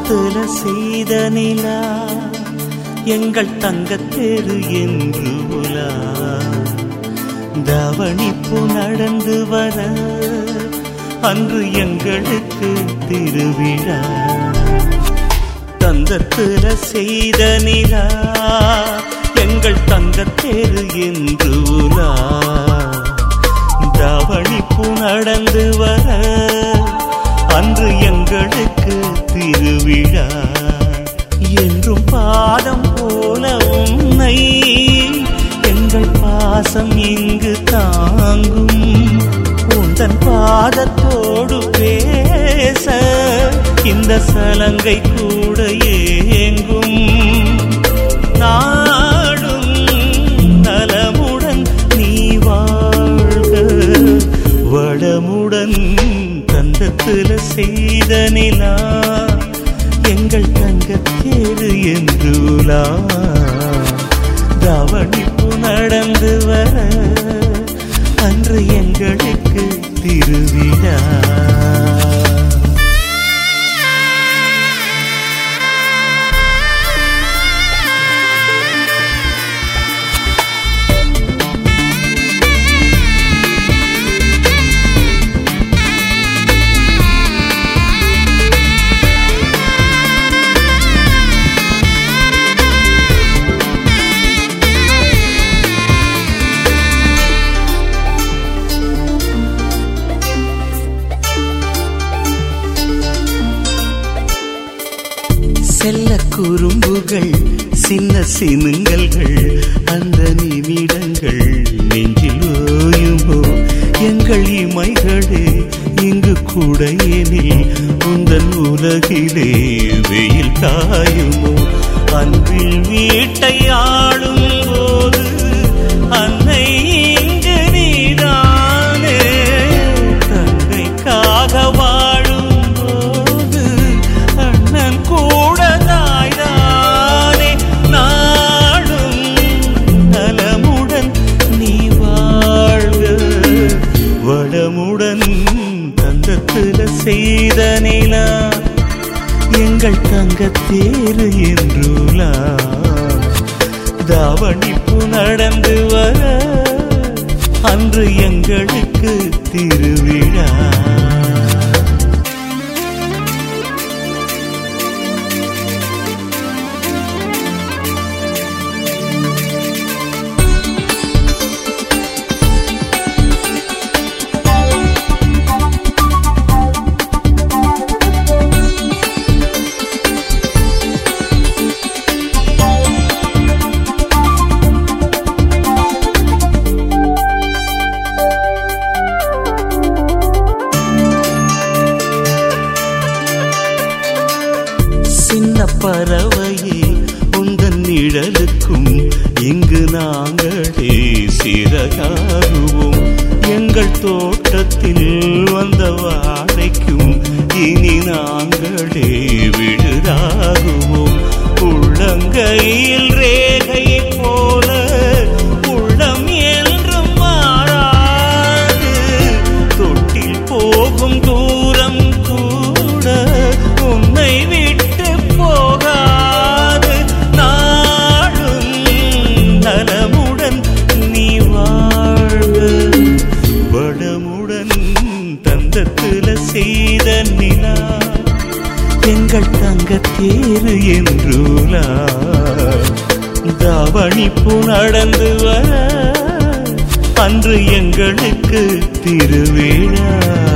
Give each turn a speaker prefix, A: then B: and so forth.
A: தந்தத்துல செய்த நிலா எங்கள் தங்கத்தேரு என்று உலா தவணிப்பு நடந்து வர அன்று எங்களுக்கு திருவிழா தந்தத்துல செய்த நிலா எங்கள் தங்கத்தேரு என்று உலா தவணிப்பு நடந்து வர அன்று எங்களுக்கு திருவிழா என்றும் பாதம் போல உன்னை எங்கள் பாசம் இங்கு தாங்கும் உந்தன் பாதத்தோடு பேச இந்த சலங்கை கூட ஏங்கும் நாடும் நலமுடன் நீ வாழ்க வளமுடன் தந்தத்துல செய்த நிலா எங்கள் தங்கத்தேரு என்றுலா தவணிப்பு நடந்து வர அன்று எங்களுக்கு திருவிழா செல்ல குறும்புகள் சின்ன சினுங்கல்கள் அந்த நிமிடங்கள் நெஞ்சில் ஓயுமோ எங்கள் இமைகளே இங்கு கூட எனில் உந்தன் உலகிலே வெயில் காயுமோ அன்பில் வீட்டை ஆளும் போது அன்னை இங்கு நீதானே தங்கைக்காக வாழும் போது அண்ணன் கூட தாய்தானே நாடும் நலமுடன் நீ வாழ்க வளமுடன் தந்தத்துல செய்த நிலா எங்கள் தங்கத்தேரு என்றுலா தாவணிப்பு நடந்து வர அன்று எங்களுக்கு திருவிழா சின்ன பறவையே உந்தன் நிழலுக்கும் இங்கு நாங்களே சிறகாகுவோம் எங்கள் தோட்டத்தில் வந்த வாழைக்கும் இனி நாங்களே விழுதாகுவோம் உள்ளங்கையில் ரேகை போல உள்ளம் என்றும் மாறாது தொட்டில் போகும் தூரம் கூட உன்னை விட்டு போகாது நாளும் நலமுடன் நீ வாழ்க வளமுடன் தந்தத்துல செய்த நிலா எங்கள் தங்கத்தேரு என்றுலா தவணிப்பு நடந்து வர அன்று எங்களுக்கு திருவிழா